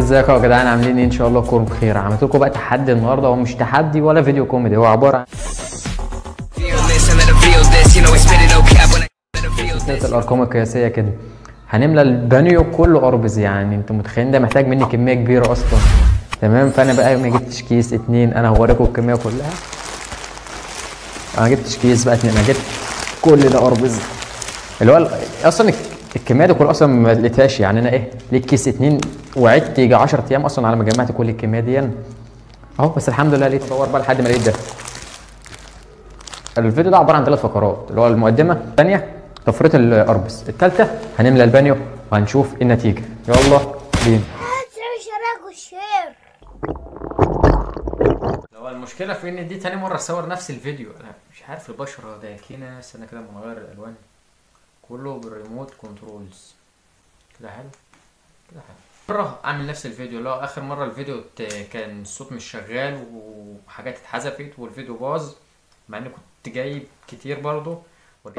ازيكم يا جدعان عاملين ايه ان شاء الله تكونوا بخير عملت لكم بقى تحدي النهارده هو مش تحدي ولا فيديو كوميدي هو عباره عن Feel this and let them feel this. You know we spit it no cap when I let them feel سلسله this. الارقام القياسيه كده هنملى البانيو كله اربز يعني انتوا متخيلين ده محتاج مني كميه كبيره اصلا تمام فانا بقى ما جبتش كيس اتنين انا هوريكم الكميه كلها انا ما جبتش كيس بقى اتنين انا جبت كل ده اربز اللي هو ال- اصلا الك- الكميه دي كلها اصلا ما لقيتهاش يعني انا ايه لقيت كيس اتنين وقعدت يجي 10 ايام اصلا على ما جمعت كل الكميه دي اهو بس الحمد لله لقيت ادور بقى لحد ما لقيت ده الفيديو ده عباره عن ثلاث فقرات اللي هو المقدمه الثانيه تفريط الاربس الثالثه هنملى البانيو وهنشوف إيه النتيجه يلا بينا تعمل شراك والشير هو المشكله في ان دي تاني مره اصور نفس الفيديو انا مش عارف البشره ده كده استنى كده ما نغير الالوان كله بالريموت كنترولز كده حلو كده حلو مره اعمل نفس الفيديو اللي هو اخر مره الفيديو ت- كان الصوت مش شغال وحاجات اتحذفت والفيديو باظ مع اني كنت جايب كتير برضه ورجعت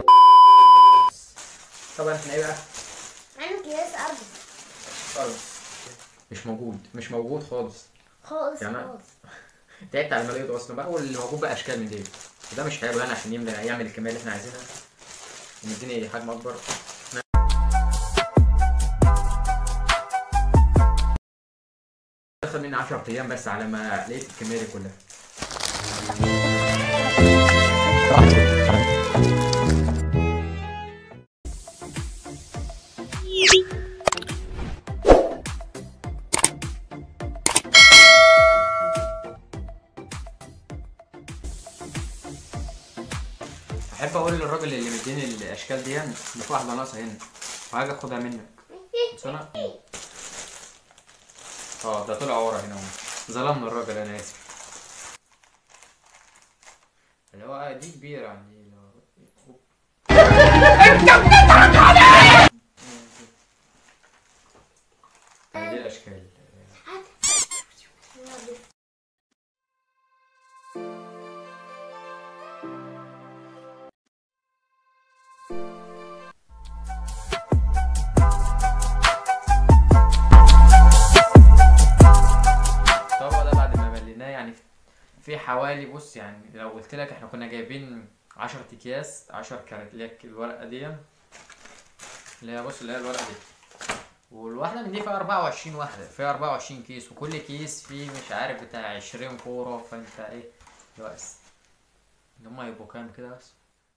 طبعا احنا ايه بقى عندك كيس أرض خالص مش موجود مش موجود خالص خالص يعني خالص تعبت على الملايين اصلا بقى واللي موجود بقى اشكال من دي وده مش حلو يعني عشان يملى يعمل الكميه اللي احنا عايزينها ومديني حجم اكبر اخد مني 10 ايام بس على ما لقيت الكميه دي كلها احب اقول للراجل اللي مديني الاشكال دي ان في واحده ناقصه هنا وهاجي اخدها منك بس انا اه ده طلع ورا هنا اهو ظلمنا الراجل انا اسف اللي هو دي كبيره يعني اللي هو- دي الاشكال الطبق ده بعد ما مليناه يعني في حوالي بص يعني لو قلت لك احنا كنا جايبين 10 اكياس 10 كارت اللي هي الورقه دي اللي هي بص اللي هي الورقه دي والواحده من دي فيها 24 واحده فيها 24 كيس وكل كيس فيه مش عارف بتاع 20 كوره فانت ايه بس ان هم يبقوا كام كده بس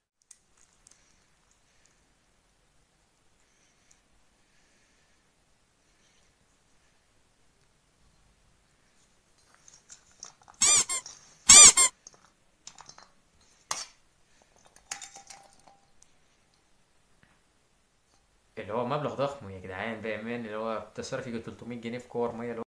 اللي هو مبلغ ضخم يا جدعان بامان اللي هو بتصرف يجي 300 جنيه في كور ميه اللي هو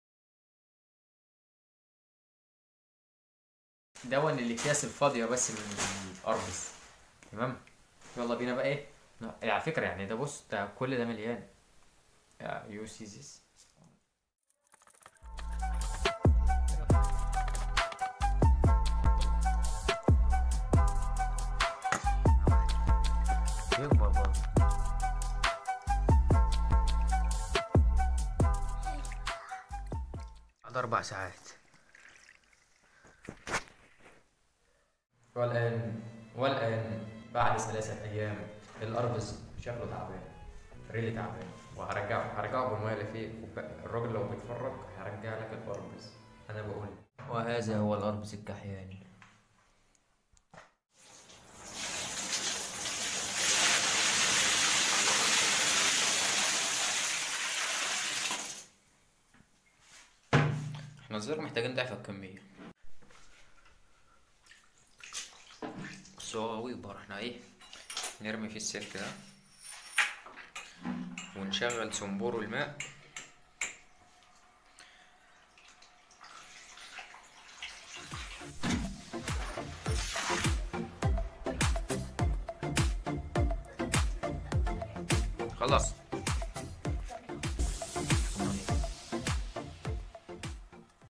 دون الاكياس الفاضيه بس من الاربس تمام يلا بينا بقى ايه لا، على فكره يعني ده بص ده كل ده مليان يو سي ذيس يكبر برضه بعد أربع ساعات والآن والآن بعد ثلاثة أيام الأربز شكله تعبان ريلي تعبان وهرجعه هرجعه بالمية اللي فيه وب- الراجل لو بيتفرج هرجع لك الأربز أنا بقول وهذا هو الأربز الكحياني احنا الزر محتاجين ضعف الكمية بس هو ويبر احنا ايه نرمي فيه السلك ده ونشغل صنبور الماء خلاص